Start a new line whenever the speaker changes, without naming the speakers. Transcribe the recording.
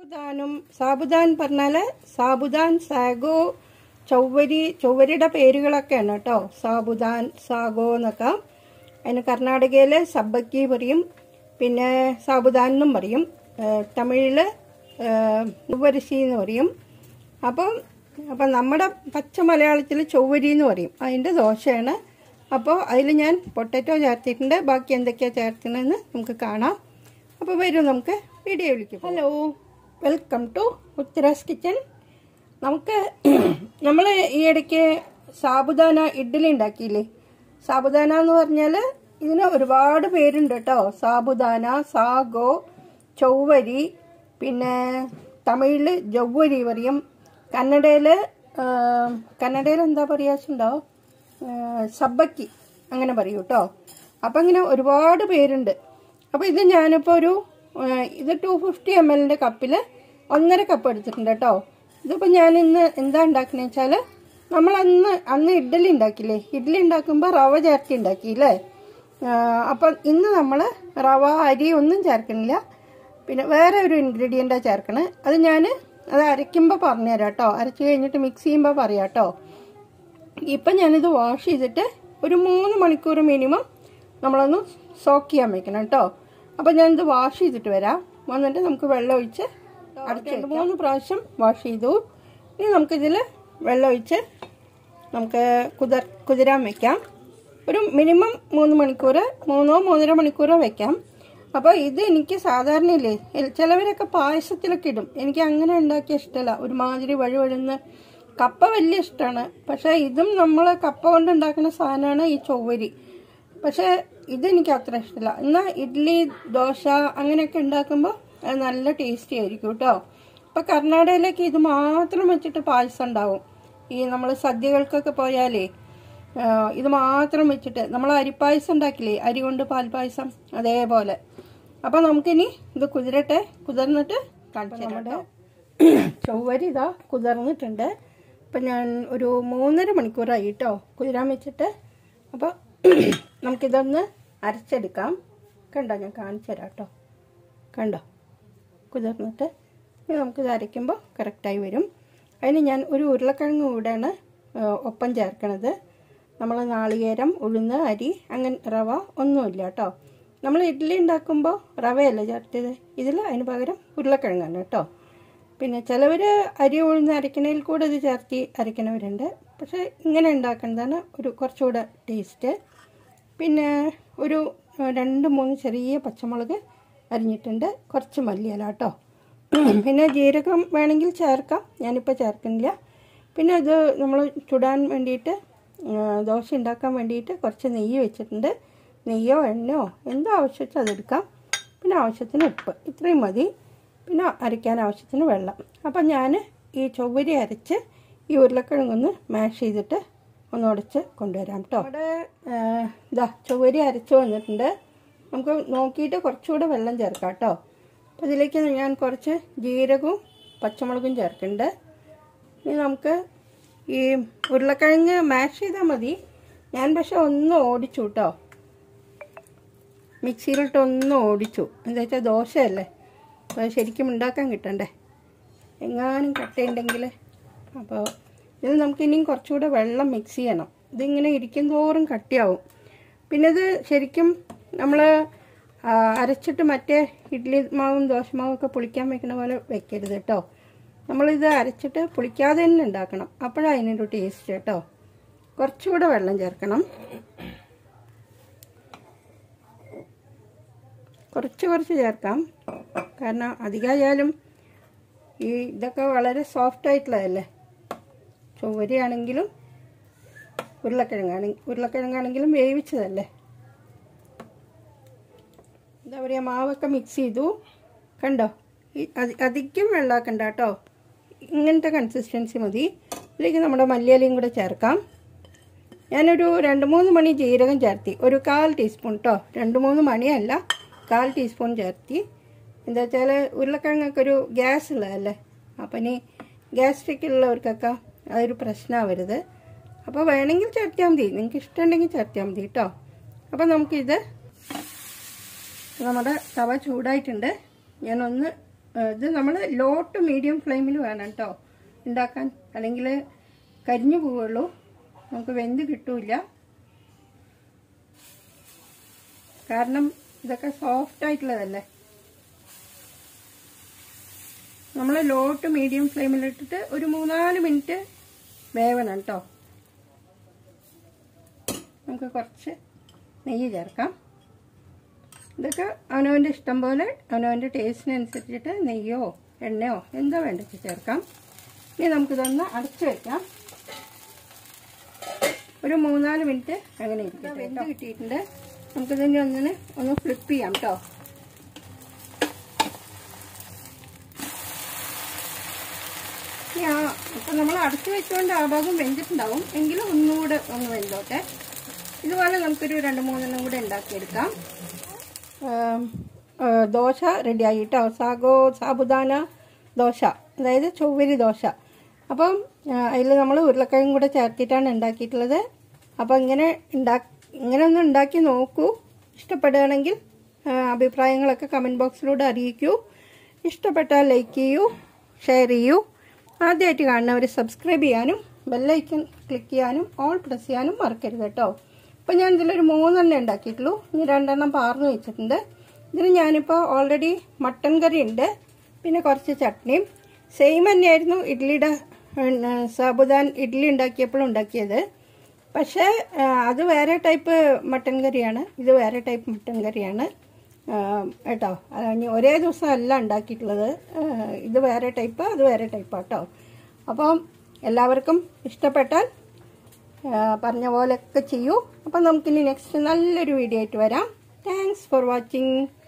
സാബുദാനും സാബുദാൻ പറഞ്ഞാൽ സാബുദാൻ സാഗോ ചൊവ്വരി ചൊവ്വരിയുടെ പേരുകളൊക്കെയാണ് കേട്ടോ സാബുദാൻ സാഗോ എന്നൊക്കെ അതിന് കർണാടകയിൽ സബ്ബക്കി പറയും പിന്നെ സാബുദാൻ എന്നും പറയും തമിഴിൽ ഉവരിശി എന്ന് പറയും അപ്പം അപ്പം നമ്മുടെ പച്ച മലയാളത്തിൽ ചൊവ്വരി എന്ന് പറയും അതിൻ്റെ ദോശയാണ് അപ്പോൾ അതിൽ ഞാൻ പൊട്ടറ്റോ ചേർത്തിട്ടുണ്ട് ബാക്കി എന്തൊക്കെയാണ് ചേർത്തതെന്ന് നമുക്ക് കാണാം അപ്പോൾ വരും നമുക്ക് വീഡിയോ വിളിക്കും hello welcome to Uttara's kitchen നമുക്ക് നമ്മൾ ഈ ഇടയ്ക്ക് സാബുദാന ഇഡ്ഡലി ഉണ്ടാക്കിയില്ലേ സാബുദാന എന്ന് പറഞ്ഞാൽ ഇതിന് ഒരുപാട് പേരുണ്ട് കേട്ടോ സാബുദാന സാഗോ ചൊവ്വരി പിന്നെ തമിഴിൽ ജൗവരി പറയും കന്നഡയിൽ കന്നഡയിൽ എന്താ പറയാച്ചുണ്ടോ സബ്ബക്കി അങ്ങനെ പറയൂ കേട്ടോ അപ്പം ഇങ്ങനെ ഒരുപാട് പേരുണ്ട് അപ്പോൾ ഇത് ഞാനിപ്പോൾ ഒരു ആ, ഇത് ടു ഫിഫ്റ്റി എം എല്ലിൻ്റെ കപ്പിൽ ഒന്നര കപ്പ് എടുത്തിട്ടുണ്ട് കേട്ടോ ഇതിപ്പോൾ ഞാൻ ഇന്ന് എന്താ ഉണ്ടാക്കുന്നത് വെച്ചാൽ നമ്മൾ അന്ന് അന്ന് ഇഡ്ഡലി ഉണ്ടാക്കില്ലേ ഇഡ്ഡലി ഉണ്ടാക്കുമ്പോൾ റവ ചേർത്തി ഉണ്ടാക്കിയില്ലേ അപ്പം ഇന്ന് നമ്മൾ റവ അരി ഒന്നും ചേർക്കണില്ല പിന്നെ വേറെ ഒരു ഇൻഗ്രീഡിയൻ്റാണ് ചേർക്കണത് അത് ഞാൻ അത് അരയ്ക്കുമ്പോൾ പറഞ്ഞുതരാം കേട്ടോ അരച്ച് കഴിഞ്ഞിട്ട് മിക്സ് ചെയ്യുമ്പോൾ പറയാം കേട്ടോ ഇപ്പം ഞാനിത് വാഷ് ചെയ്തിട്ട് ഒരു മൂന്ന് മണിക്കൂർ മിനിമം നമ്മളൊന്ന് സോക്ക് ചെയ്യാൻ വെക്കണം കേട്ടോ അപ്പം ഞാനിത് വാഷ് ചെയ്തിട്ട് വരാം വന്നിട്ട് നമുക്ക് വെള്ളം ഒഴിച്ച് അടച്ച് രണ്ട് മൂന്ന് പ്രാവശ്യം വാഷ് ചെയ്തു ഇനി നമുക്കിതിൽ വെള്ളം ഒഴിച്ച് നമുക്ക് കുതിർ കുതിരാൻ വെക്കാം ഒരു മിനിമം മൂന്ന് മണിക്കൂർ മൂന്നോ മൂന്നര മണിക്കൂറോ വെക്കാം അപ്പോൾ ഇത് എനിക്ക് സാധാരണ ഇല്ലേ എൽ- ചിലവരൊക്കെ പായസത്തിലൊക്കെ ഇടും എനിക്ക് അങ്ങനെ ഉണ്ടാക്കിയ ഇഷ്ടമല്ല ഒരുമാതിരി വഴുവഴുന്ന് കപ്പ വലിയ ഇഷ്ടമാണ് പക്ഷേ ഇതും നമ്മൾ കപ്പ കൊണ്ട് ഉണ്ടാക്കുന്ന സാധനമാണ് ഈ ചൊവ്വരി പക്ഷേ ഇതെനിക്ക് അത്ര ഇഷ്ടമില്ല എന്നാൽ ഇഡ്ഡലി ദോശ അങ്ങനെയൊക്കെ ഉണ്ടാക്കുമ്പോൾ അത് നല്ല ടേസ്റ്റി ആയിരിക്കും കേട്ടോ ഇപ്പം കർണാടകയിലേക്ക് ഇത് മാത്രം വെച്ചിട്ട് പായസം ഉണ്ടാവും ഈ നമ്മൾ സദ്യകൾക്കൊക്കെ പോയാലേ ആ, ഇത് മാത്രം വെച്ചിട്ട് നമ്മൾ അരിപ്പായസം ഉണ്ടാക്കില്ലേ അരി കൊണ്ട് പാൽപ്പായസം അതേപോലെ അപ്പം നമുക്കിനി ഇത് കുതിരട്ടെ കുതിർന്നിട്ട് കാണിച്ചു നമ്മുടെ ചൊവ്വരി ഇതാ കുതിർന്നിട്ടുണ്ട് അപ്പം ഞാൻ ഒരു മൂന്നര മണിക്കൂറായി കേട്ടോ കുതിരാൻ വെച്ചിട്ട് അപ്പോൾ നമുക്കിതൊന്ന് അരച്ചെടുക്കാം കണ്ടോ ഞാൻ കാണിച്ചു തരാം കേട്ടോ കണ്ടോ കുതിർന്നിട്ട് ഇനി നമുക്കിത് അരയ്ക്കുമ്പോൾ കറക്റ്റായി വരും അതിന് ഞാൻ ഒരു ഉരുളക്കിഴങ്ങ് കൂടെയാണ് ആ, ഒപ്പം ചേർക്കണത് നമ്മൾ നാളികേരം ഉഴുന്ന് അരി അങ്ങനെ റവ ഒന്നുമില്ല കേട്ടോ നമ്മൾ ഇഡ്ഡലി ഉണ്ടാക്കുമ്പോൾ റവയല്ല ചേർത്തത് ഇതിൽ അതിന് പകരം ഉരുളക്കിഴങ്ങാണ് കേട്ടോ പിന്നെ ചിലവർ അരി ഉഴുന്ന് അരക്കണയിൽ കൂടെ ഇത് ചേർത്തി അരക്കണവരുണ്ട് പക്ഷേ ഇങ്ങനെ ഉണ്ടാക്കുന്നതാണ് ഒരു കുറച്ചുകൂടെ ടേസ്റ്റ് പിന്നെ ഒരു ആ, രണ്ട് മൂന്ന് ചെറിയ പച്ചമുളക് അരിഞ്ഞിട്ടുണ്ട് കുറച്ച് മല്ലിയില കേട്ടോ പിന്നെ ജീരകം വേണമെങ്കിൽ ചേർക്കാം ഞാനിപ്പോൾ ചേർക്കുന്നില്ല പിന്നെ ഇത് നമ്മൾ ചുടാൻ വേണ്ടിയിട്ട് ആ, ദോശ ഉണ്ടാക്കാൻ വേണ്ടിയിട്ട് കുറച്ച് നെയ്യ് വെച്ചിട്ടുണ്ട് നെയ്യോ എണ്ണയോ എന്തോ ആവശ്യത്തിൽ അതെടുക്കാം പിന്നെ ആവശ്യത്തിന് ഉപ്പ് ഇത്രയും മതി പിന്നെ അരയ്ക്കാൻ ആവശ്യത്തിന് വെള്ളം അപ്പം ഞാൻ ഈ ചൊവ്വരി അരച്ച് ഈ ഉരുളക്കിഴങ്ങൊന്ന് മാഷ് ചെയ്തിട്ട് ഒന്ന് ഉടച്ച് കൊണ്ടുവരാം കേട്ടോ അവിടെ ആ, ഇതാ ചൊവ്വരി അരച്ച് വന്നിട്ടുണ്ട് നമുക്ക് നോക്കിയിട്ട് കുറച്ചുകൂടെ വെള്ളം ചേർക്കാം കേട്ടോ അപ്പോൾ ഇതിലേക്ക് ഞാൻ കുറച്ച് ജീരകവും പച്ചമുളകും ചേർക്കുന്നുണ്ട് ഇനി നമുക്ക് ഈ ഉരുളക്കിഴങ്ങ് മാഷ് ചെയ്താൽ മതി ഞാൻ പക്ഷെ ഒന്ന് ഓടിച്ചു കേട്ടോ മിക്സിയിലിട്ട് ഒന്ന് ഓടിച്ചു എന്താ വെച്ചാൽ ദോശയല്ലേ അപ്പോൾ അത് ശരിക്കും ഉണ്ടാക്കാൻ കിട്ടണ്ടേ എങ്ങാനും കട്ടയുണ്ടെങ്കിൽ അപ്പോൾ ഇത് നമുക്ക് ഇനിയും കുറച്ചുകൂടെ വെള്ളം മിക്സ് ചെയ്യണം ഇതിങ്ങനെ ഇരിക്കും തോറും കട്ടിയാവും പിന്നെ ഇത് ശരിക്കും നമ്മൾ അരച്ചിട്ട് മറ്റേ ഇഡ്ഡലി മാവും ദോശമാവും ഒക്കെ പുളിക്കാൻ വെക്കണ പോലെ വെക്കരുത് കേട്ടോ നമ്മളിത് അരച്ചിട്ട് പുളിക്കാതെ തന്നെ ഉണ്ടാക്കണം അപ്പോഴാണ് അതിനൊരു ടേസ്റ്റ് കേട്ടോ കുറച്ചുകൂടെ വെള്ളം ചേർക്കണം കുറച്ച് കുറച്ച് ചേർക്കാം കാരണം അധികമായാലും ഈ ഇതൊക്കെ വളരെ സോഫ്റ്റ് ആയിട്ടുള്ളതല്ലേ ചൊവ്വരിയാണെങ്കിലും ഉരുളക്കിഴങ്ങാണെങ്കിൽ ഉരുളക്കിഴങ്ങാണെങ്കിലും വേവിച്ചതല്ലേ എന്താ പറയുക മാവൊക്കെ മിക്സ് ചെയ്തു കണ്ടോ ഈ അധി- അധികം വെള്ളമാക്കണ്ട കേട്ടോ ഇങ്ങനത്തെ കൺസിസ്റ്റൻസി മതി ഇതിലേക്ക് നമ്മുടെ മല്ലിയിലയും കൂടെ ചേർക്കാം ഞാനൊരു രണ്ട് മൂന്ന് മണി ജീരകം ചേർത്തി ഒരു കാൽ ടീസ്പൂൺ കേട്ടോ രണ്ട് മൂന്ന് മണിയല്ല കാൽ ടീസ്പൂൺ ചേർത്തി എന്താ വെച്ചാൽ ഉരുളക്കിഴങ്ങൊക്കെ ഒരു ഗ്യാസ് ഉള്ളതല്ലേ അപ്പം ഇനി ഗ്യാസ്ട്രിക് ഉള്ളവർക്കൊക്കെ അതൊരു പ്രശ്നമാവരുത് അപ്പോൾ വേണമെങ്കിൽ ചേർത്തിയാൽ മതി നിങ്ങൾക്ക് ഇഷ്ടമുണ്ടെങ്കിൽ ചേർത്തിയാൽ മതി കേട്ടോ അപ്പോൾ നമുക്കിത് നമ്മുടെ തവ ചൂടായിട്ടുണ്ട് ഞാനൊന്ന് ഇത് നമ്മൾ ലോ ടു മീഡിയം ഫ്ലെയിമിൽ വേണം കേട്ടോ ഉണ്ടാക്കാൻ അല്ലെങ്കിൽ കരിഞ്ഞു പോവുള്ളൂ നമുക്ക് വെന്ത് കിട്ടൂല കാരണം ഇതൊക്കെ സോഫ്റ്റ് ആയിട്ടുള്ളതല്ലേ നമ്മൾ ലോ ടു മീഡിയം ഫ്ലെയിമിലിട്ടിട്ട് ഒരു മൂന്നാല് മിനിറ്റ് വേവണം കേട്ടോ നമുക്ക് കുറച്ച് നെയ്യ് ചേർക്കാം ഇതൊക്കെ അവനവൻ്റെ ഇഷ്ടം പോലെ അവനവൻ്റെ ടേസ്റ്റിനനുസരിച്ചിട്ട് നെയ്യോ എണ്ണയോ എന്താ വേണ്ടത് ചേർക്കാം ഇനി നമുക്കിതൊന്ന് അടച്ചു വെക്കാം ഒരു മൂന്നാല് മിനിറ്റ് അങ്ങനെ ഇരിക്കട്ടെ വെന്ത് കിട്ടിയിട്ടുണ്ട് നമുക്കിതിൻ്റെ ഒന്നിന് ഒന്ന് ഫ്ലിപ്പ് ചെയ്യാം കേട്ടോ ഇനി ആ ഇപ്പം നമ്മൾ അടച്ചു വെച്ചുകൊണ്ട് ആ ഭാഗം വെന്തിട്ടുണ്ടാവും എങ്കിലും ഒന്നുകൂടെ ഒന്ന് വെന്തോട്ടെ ഇതുപോലെ നമുക്കൊരു രണ്ട് മൂന്നെണ്ണം കൂടെ ഉണ്ടാക്കിയെടുക്കാം ആം, ആ, ദോശ റെഡിയായി കേട്ടോ സാഗോ സാബുദാന ദോശ അതായത് ചൊവ്വരി ദോശ അപ്പം അതിൽ നമ്മൾ ഉരുളക്കിഴങ്ങും കൂടെ ചേർത്തിട്ടാണ് ഉണ്ടാക്കിയിട്ടുള്ളത് അപ്പം ഇങ്ങനെ ഉണ്ടാ ഇങ്ങനെ ഒന്ന് ഉണ്ടാക്കി നോക്കൂ ഇഷ്ടപ്പെടുകയാണെങ്കിൽ ആ, അഭിപ്രായങ്ങളൊക്കെ കമൻറ്റ് ബോക്സിലൂടെ അറിയിക്കൂ ഇഷ്ടപ്പെട്ടാൽ ലൈക്ക് ചെയ്യൂ ഷെയർ ചെയ്യൂ ആദ്യമായിട്ട് കാണുന്നവർ സബ്സ്ക്രൈബ് ചെയ്യാനും ബെല്ലൈക്കൺ ക്ലിക്ക് ചെയ്യാനും ഓൾ പ്രസ് ചെയ്യാനും മറക്കരുത് കേട്ടോ അപ്പോൾ ഞാൻ ഇതിലൊരു മൂന്നെണ്ണം ഉണ്ടാക്കിയിട്ടുള്ളൂ ഇനി രണ്ടെണ്ണം പാർന്ന് വെച്ചിട്ടുണ്ട് ഇതിന് ഞാനിപ്പോൾ ഓൾറെഡി മട്ടൻ കറി ഉണ്ട് പിന്നെ കുറച്ച് ചട്നിയും സെയിം തന്നെയായിരുന്നു ഇഡ്ഡലിയുടെ പിന്നെ, സാബുദാൻ ഇഡ്ഡലി ഉണ്ടാക്കിയപ്പോഴും ഉണ്ടാക്കിയത് പക്ഷേ ആ, അത് വേറെ ടൈപ്പ് മട്ടൻ കറിയാണ് ഇത് വേറെ ടൈപ്പ് മട്ടൻ കറിയാണ് ആ, കേട്ടോ അത് ഇനി ഒരേ ദിവസം അല്ല ഉണ്ടാക്കിയിട്ടുള്ളത് ആ, ഇത് വേറെ ടൈപ്പ് അത് വേറെ ടൈപ്പാണ് കേട്ടോ അപ്പം എല്ലാവർക്കും ഇഷ്ടപ്പെട്ടാൽ ആ, പറഞ്ഞ പോലെയൊക്കെ ചെയ്യൂ അപ്പം നമുക്കിനി നെക്സ്റ്റ് നല്ലൊരു വീഡിയോ ആയിട്ട് വരാം താങ്ക്സ് ഫോർ വാച്ചിങ്